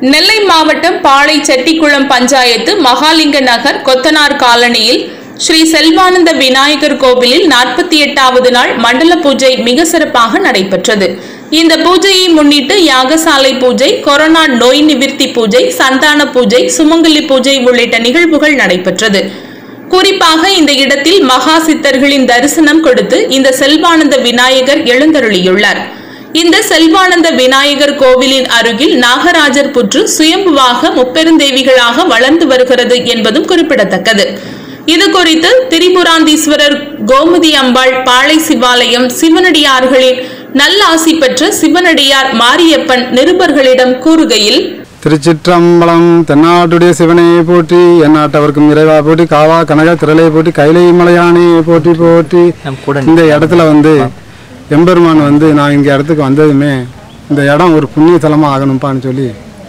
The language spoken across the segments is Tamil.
நெல்லை மாவட்டம் பாளை செட்டிக்குளம் பஞ்சாயத்து மகாலிங்க நகர் கொத்தனார் காலனியில் ஸ்ரீ செல்வானந்த விநாயகர் கோவிலில் நாற்பத்தி எட்டாவது நாள் மண்டல பூஜை மிக சிறப்பாக நடைபெற்றது இந்த பூஜையை முன்னிட்டு யாகசாலை பூஜை கொரோனா நோய் நிவிர்த்தி பூஜை சந்தான பூஜை சுமங்கலி பூஜை உள்ளிட்ட நிகழ்வுகள் நடைபெற்றது குறிப்பாக இந்த இடத்தில் மகா சித்தர்களின் தரிசனம் கொடுத்து இந்த செல்வானந்த விநாயகர் எழுந்தருளியுள்ளார் இந்த செல்வானந்த விநாயகர் கோவிலின் அருகில் நாகராஜர் புற்று சுயம்புவாக முப்பெருந்தேவிகளாக வளர்ந்து வருகிறது என்பதும் குறிப்பிடத்தக்கது இது குறித்து திரிபுராந்தீஸ்வரர் கோமதி அம்பாள் பாளை சிவாலயம் சிவனடியார்களின் நல்லாசி பெற்ற சிவனடியார் மாரியப்பன் நிருபர்களிடம் கூறுகையில் திருச்சிற்றம்பலம் தென்னாட்டுடைய சிவனை போற்றி எந்நாட்டவர்க்கும் இறைவா போற்றி காவா கனக திரளை போற்றி கைலை மலையானே போற்றி போற்றி இந்த இடத்துல வந்து எம்பெருமான் வந்து நான் இங்க இடத்துக்கு வந்ததுமே இந்த இடம் ஒரு புண்ணிய தலமா ஆகணும்ப்பான்னு சொல்லி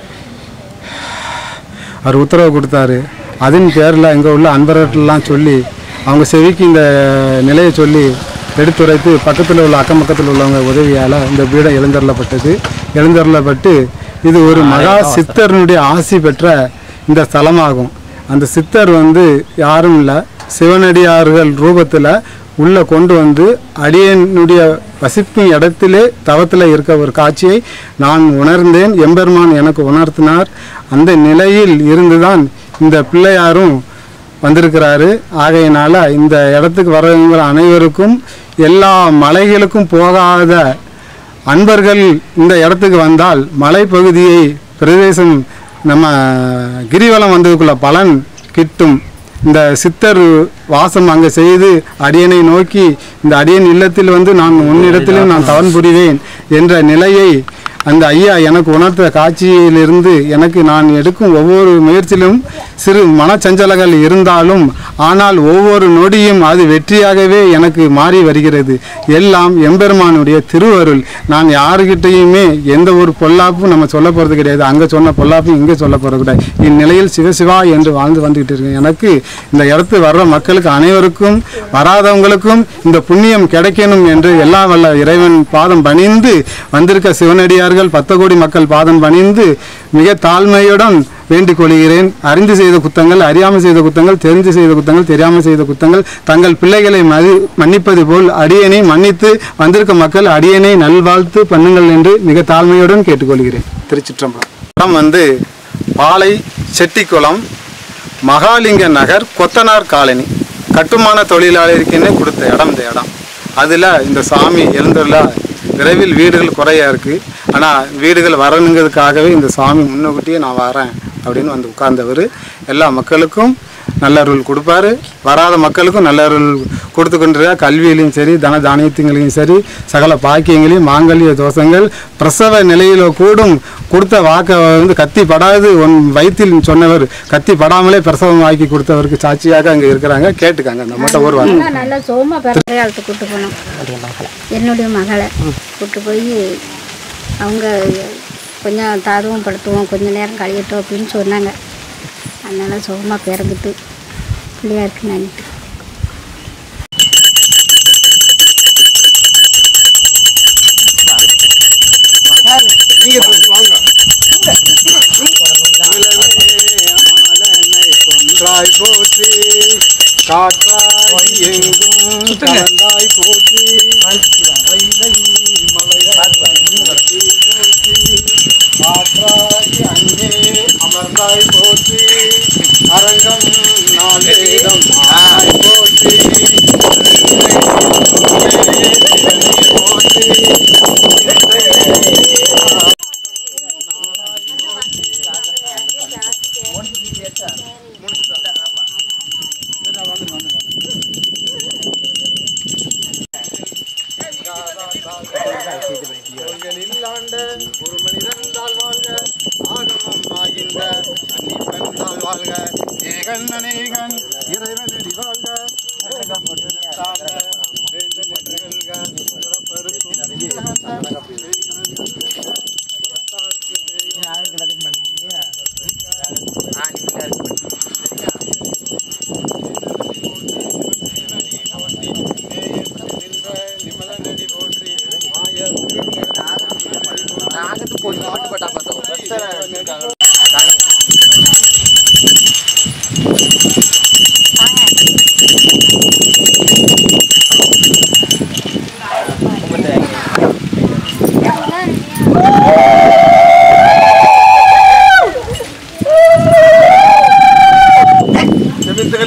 அவர் உத்தரவு கொடுத்தாரு அதன் பேரில் இங்கே உள்ள அன்பர்கள்லாம் சொல்லி அவங்க செவிக்கு இந்த நிலையை சொல்லி எடுத்துரைத்து பக்கத்தில் உள்ள அக்கம் பக்கத்தில் உள்ளவங்க உதவியால் இந்த பீடம் எழுந்தருளப்பட்டது எழுந்தருளப்பட்டு இது ஒரு மகா சித்தர்னுடைய ஆசி பெற்ற இந்த ஸ்தலமாகும் அந்த சித்தர் வந்து யாரும் இல்லை சிவனடியார்கள் ரூபத்தில் உள்ளே கொண்டு வந்து அடியனுடைய வசிக்கும் இடத்திலே தவத்தில் இருக்க ஒரு காட்சியை நான் உணர்ந்தேன் எம்பெருமான் எனக்கு உணர்த்தினார் அந்த நிலையில் இருந்துதான் இந்த பிள்ளையாரும் வந்திருக்கிறாரு ஆகையினால இந்த இடத்துக்கு வரவங்க அனைவருக்கும் எல்லா மலைகளுக்கும் போகாத அன்பர்கள் இந்த இடத்துக்கு வந்தால் மலைப்பகுதியை பிரதேசம் நம்ம கிரிவலம் வந்ததுக்குள்ள பலன் கிட்டும் இந்த சித்தர் வாசம் அங்கே செய்து அடியனை நோக்கி இந்த அடியன் இல்லத்தில் வந்து நான் உன்னிடத்திலும் நான் தவன் புரிவேன் என்ற நிலையை அந்த ஐயா எனக்கு உணர்த்த காட்சியிலிருந்து எனக்கு நான் எடுக்கும் ஒவ்வொரு முயற்சியிலும் சிறு மனச்சஞ்சலங்கள் இருந்தாலும் ஆனால் ஒவ்வொரு நொடியும் அது வெற்றியாகவே எனக்கு மாறி வருகிறது எல்லாம் எம்பெருமானுடைய திருவருள் நான் யாருக்கிட்டையுமே எந்த ஒரு பொல்லாப்பும் நம்ம சொல்ல போகிறது கிடையாது அங்கே சொன்ன பொல்லாப்பும் இங்கே சொல்ல போகிறது கிடையாது இந்நிலையில் சிவசிவா என்று வாழ்ந்து வந்துகிட்டு இருக்கேன் எனக்கு இந்த இடத்து வர்ற மக்களுக்கு அனைவருக்கும் வராதவங்களுக்கும் இந்த புண்ணியம் கிடைக்கணும் என்று எல்லா வல்ல இறைவன் பாதம் பணிந்து வந்திருக்க சிவனடியார்கள் பத்த கோடி மக்கள் பாதம் பணிந்து மிக தாழ்மையுடன் வேண்டிக் கொள்கிறேன் அறிந்து செய்த குத்தங்கள் அறியாமல் செய்த குத்தங்கள் தெரிந்து செய்த குத்தங்கள் தெரியாமல் செய்த குத்தங்கள் தங்கள் பிள்ளைகளை மதி மன்னிப்பது போல் அடியனை மன்னித்து வந்திருக்க மக்கள் அடியனை நல்வாழ்த்து பண்ணுங்கள் என்று மிக தாழ்மையுடன் கேட்டுக்கொள்கிறேன் திருச்சிற்றம்பலம் இடம் வந்து பாலை செட்டிக்குளம் மகாலிங்க நகர் கொத்தனார் காலனி கட்டுமான தொழிலாளருக்குன்னு கொடுத்த இடம் இந்த இடம் அதில் இந்த சாமி எழுந்துள்ள விரைவில் வீடுகள் குறையா இருக்குது ஆனால் வீடுகள் வரணுங்கிறதுக்காகவே இந்த சாமி முன்னக்கூட்டியே நான் வரேன் அப்படின்னு வந்து உட்கார்ந்தவர் எல்லா மக்களுக்கும் நல்லருள் கொடுப்பாரு வராத மக்களுக்கும் நல்லருள் கொடுத்து கொண்டிருக்க கல்வியிலையும் சரி தன தானியத்துங்களையும் சரி சகல பாக்கியங்களையும் மாங்கல்ய தோஷங்கள் பிரசவ நிலையில கூடும் கொடுத்த வாக்கை வந்து கத்தி படாது உன் வயிற்றில் சொன்னவர் கத்தி படாமலே பிரசவம் ஆக்கி கொடுத்தவருக்கு சாட்சியாக அங்கே இருக்கிறாங்க கேட்டுக்காங்க அந்த மட்டும் ஒரு வாரம் நான் நல்லா சோமா பிறகு கூட்டு போனோம் என்னுடைய மகளை கூட்டு போய் அவங்க கொஞ்சம் தாதுவும் படுத்துவோம் கொஞ்ச நேரம் கழியட்டும் அப்படின்னு சொன்னாங்க அதனால சோமா பிறந்துட்டு பிள்ளையாருக்கு நன்றிட்டு கொன்றாய் போற்றி காற்றாய் எங்கும் கலந்தாய் போற்றி கைலை மலையாய் போற்றி காற்றாய் அங்கே அமர்ந்தாய் போற்றி அரங்கம் நாளேடம் ஆய் போற்றி போற்றி கோயில்களில் ஆண்ட ஒரு மனிதன் தாழ் வாழ்க ஆகமம் ஆகின்ற அன்னிப்பன் தாழ் வாழ்க ஏகன் அநேகன் இறைவனடி வாழ்க தாழ்க, வேந்தன் என்று வெல்க, சிறப்பருக்கும் நிமலனடி போற்றி மாய நாகத்து போய் மட்டும் பட்டா பார்த்தோம்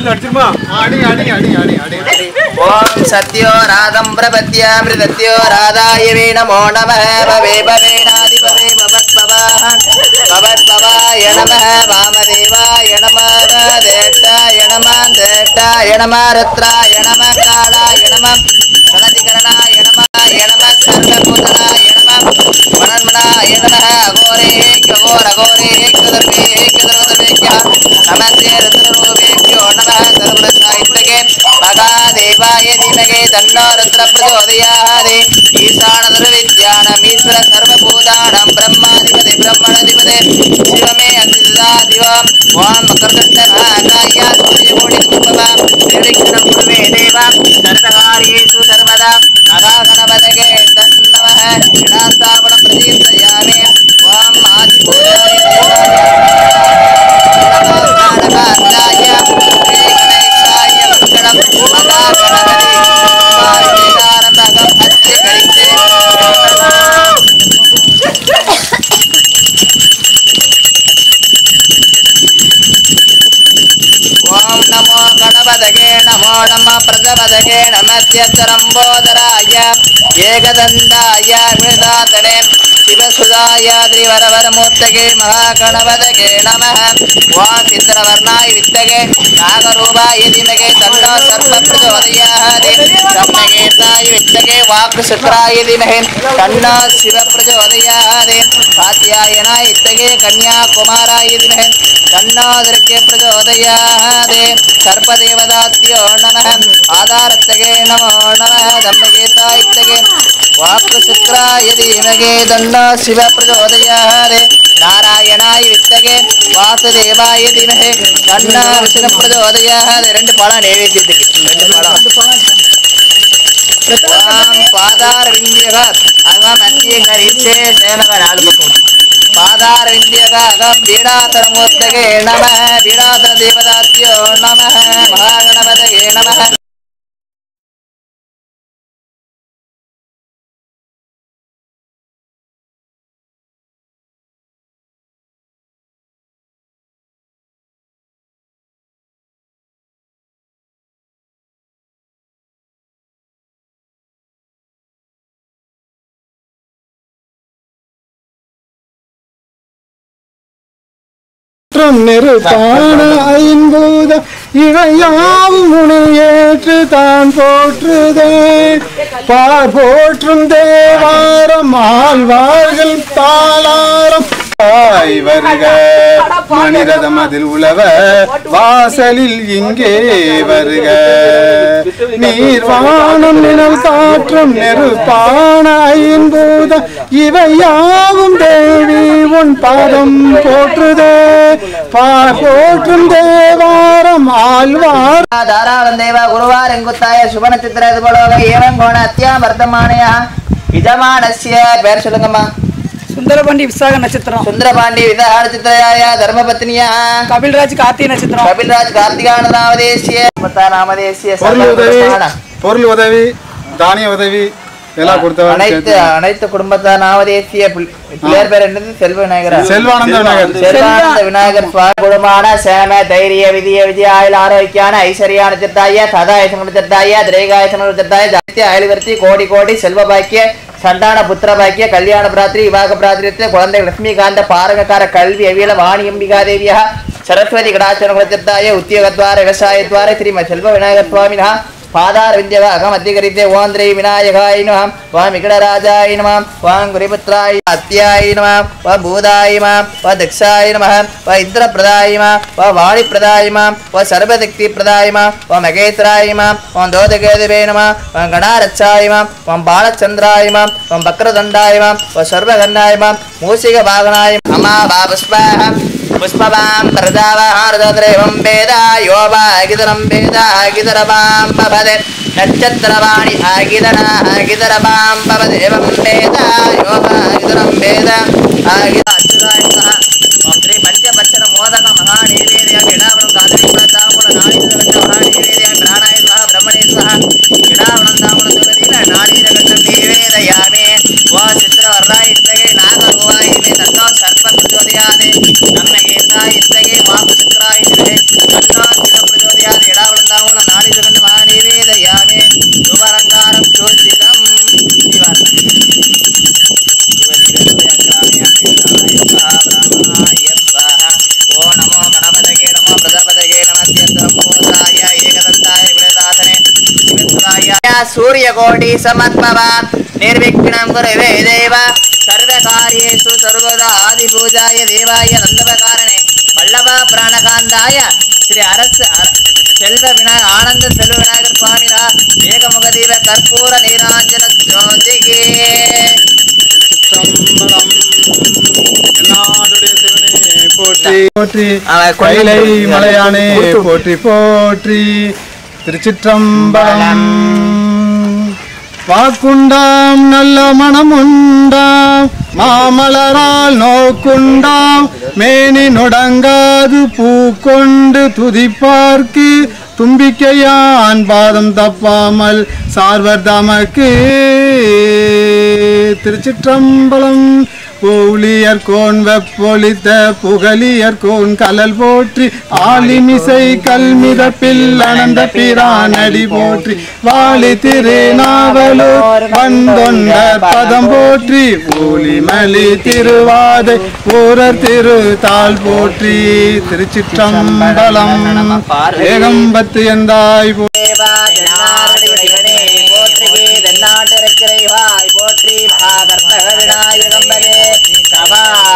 அடி அடி அடி அடி அடி ஓம் சத்யோ ராதம் பிரபத்யாமிருதத்யோ ராதாய வே நமோ நம பவே பவேனாதி பவே பவத்பவாஹ பவத்பவாய நம வாமதேவாய நம தேட்டாய நம தேட்டாய நம ருத்ராய நம காலாய நம கணதிகரணாய நம நம சர்வபூதனாய நம மனன்மனாய நம அகோரே ககோர அகோரே கதர்வே கதர்வதர்வேக்யா நமஸ்தே ருத்ரரூபேभ्यो நம சர்வசாயித்தகே மகாதேவாய தீமகே தன்னோ ருத்ர பிரச்சோதயாதே ஈசானதர்வித்யானமீஸ்வர சர்வபூதானாம் பிரம்மாதிபதே பிரம்மணதிபதே சிவமே அந்திதா திவம் ஓம் மகர்கண்டநாகாய சூரியகோடி கும்பவா நிரீக்ஷணம் குருவே தேவா சர்வகாரியேஷு சர்வதா மகாகணபதகே தன்னமः விநாசாவணம் பிரதீர்த்தயாமே ஓம் ஆதிபூதாய தேவாய ஓம் நமோ கணபதகே நமோ நம பிரதபதகே நமத்யச்சரம்போதராய ஏகதந்தாய விதாதனே சிவசுதாய திரிவரவரமூர்த்தகே மகாகணபதகே நம ஓம் சித்திரவர்ணாய வித்தகே நாகரூபாய திமகே தன்னோ சர்வ பிரச்சோதயாதே தன்னகேதாய வித்தகே வாக்கு சுக்ராய திமகே தன்னோ சிவ பிரச்சோதயாதே காத்தியாயனாய வித்தகே கன்யாகுமாராய திமகே தன்னோதருக்கே பிரச்சோதயாதே சர்ப்பதேவதாத்யோ நம ஆதாரத்தகே நமோ நம தம்மகேதாயித்தகே வாக்கு சுக்ராய தீமகே தன்னோ சிவ பிரச்சோதயாதே நாராயணாய வித்தகே வாசுதேவாய தீமகே தன்னோ விஷ்ணு பிரச்சோதயாதே ரெண்டு பழம் நைவேத்தியத்துக்கு ரெண்டு பழம் ஓம் பாதார விந்தியக அகம் அத்திய கரிச்சே சேனக நாலு பக்கம் பாதார விந்தியக அகம் வீணாதர மூர்த்தகே நம வீணாதர தேவதாத்யோ நம மகாகணபதகே நம மற்றும் நெருப்பான ஐம்பூதம் இவையாவும் உனை ஏற்று தான் போற்றுதே பார் போற்றும் தேவாரம் ஆழ்வார்கள் தாளாரம் தாய் வருக மணிரதம் அதில் உழவ வாசலில் இங்கே வருக நீர்வானம் நிழல் காற்றும் நெருப்பான ஐம்பூதம் இவையாவும் தேவி உன் பாதம் போற்றுதே பார் போற்றும் தேவாரம் ஆழ்வார் தாராவந்தேவ குருவாரெங்குத்தாய சுபநட்சத்திர இதுபோலோக ஏவம் கோண அத்தியாமர்த்தமானயா யஜமானஸ்ய பேர் சொல்லுங்கம்மா சுந்தரபாண்டி விசாக நட்சத்திரம் சுந்தரபாண்டி விதஹாரச்சித்ரயாய தர்மபத்னியா கபில்ராஜ் கார்த்திகை நட்சத்திரம் கபில்ராஜ் கார்த்திகான நாமதேசிய நாமதேசிய பொருள் உதவி சர்வ பொருள் உதவி தானிய உதவி எல்லாம் கொடுத்தவங்க அனைத்து அனைத்து குடும்பத்தார் நாமதேசிய பிள்- பிள்ளையார் பேர் என்னது செல்வ விநாயகரா செல்வானந்த விநாயகர் செல்வானந்த விநாயகர் சுவாமி குடும்பமான சேம தைரிய விதிய விஜய ஆயுள் ஆரோக்கியான ஐஸ்வர்யான சித்தாய சதாயசங்க சித்தாய திரேகாயசங்க சித்தாய ஜாத்திய ஆயுள்வர்த்தி கோடி கோடி செல்வ பாக்கிய சண்டான புத்திர பாக்கிய கல்யாண பிராத்திரி விவாக பிராத்திரியத்தை குழந்தை லட்சுமிகாந்த பாரகக்கார கல்வி அவியல வாணி அம்பிகா தேவியா சரஸ்வதி கடாச்சன குலச்சித்தாய உத்தியோகத்வார விவசாயத்வார ஸ்ரீமத் செல்வ விநாயகர் சுவாமினா பாதார விந்தியக அகமத்திகரித்தே ஓம் திரை விநாயகாய நம வாம் விகடராஜாய நம வாம் குரிபுத்திராய அத்தியாய நம வா பூதாய நம வா தக்ஷாய நம வா இந்திரப்பிரதாய நம வா வாணிப்பிரதாய நம வா சர்வசக்தி பிரதாய நம வா மகேந்திராய நம வாம் தோதகேதுவே நம வாம் கணாரச்சாய நம வாம் பாலச்சந்திராய நம வாம் பக்ரதண்டாய நம வா சர்வகண்டாய நம மூசிக வாகனாய அம்மா வா புஷ்பாஹ पुष्पवां प्रजावहारदद्रेवं वेद यो वा अगितरं वेद अगितरवां भवते नक्षत्रवाणि आगितरा अगितरवां भवदेवं वेद यो वा अगितरं वेद आगित अच्युताय नमः ॐ श्री पञ्चपक्षर मोदक महानैवेद्य गिडावणं कादलीफल ताम्बूल नाळीरगट्ट महानैवेद्य प्राणाय स्वाहा ब्रह्मणे स्वाहा गिडावणं ताम्बूल तुलसीन नाळीरगट्टं निवेदयामि वा चित्रवर्णाय इत्तगे नागरूपाय मे तन्नो सर्पप्रचोदयादे नम्मगेताय इत्तगे वाक्चित्राय मे तन्नो शिवप्रचोदयादे சூரியகோடி சமத்மவ நிர்விக்னம் குருவே தேவ சர்வகாரியேஷு சர்வதா ஆதிபூஜாய தேவாய நந்தபகாரணே வல்லப பிராணகாந்தாய ஸ்ரீ அரசு அர- செல்வ விநாய ஆனந்த செல்வ விநாயகர் சுவாமிரா ஏகமுகதீப கற்பூர நீராஞ்சன ஜோதிகே என்னாடுடைய சிவனே போற்றி போற்றி அவன் கொண்டு கைலை வந்து மலையானே கொடுத்து. போற்றி போற்றி திருச்சிற்றம்பலம் வாக்குண்டாம் நல்ல மனம் உண்டாம் மாமலரால் நோக்குண்டாம் மேனி நொடங்காது பூக்கொண்டு துதிப்பார்க்கு தும்பிக்கையான் பாதம் தப்பாமல் சார்வர் தமக்கு திருச்சிற்றம்பலம் ஊழியர் கோன் வெப்பொலித்த புகழியர் கோன் கலல் போற்றி ஆலிமிசை கல்மிதப்பில் அனந்த பிரானடி போற்றி வாழி திருநாவலூர் வந்தொண்டர் பதம் போற்றி ஊழிமலி திருவாதை ஊரர் திரு தாள் போற்றி திருச்சிற்றம்பலம் ஏகம்பத்து எந்தாய் போ தேவா தென்னாடுடைய சிவனே போற்றி தென்னாட்டு இறைவாய் போற்றி மகாகர்த்தக விநாயகம்பதே சபா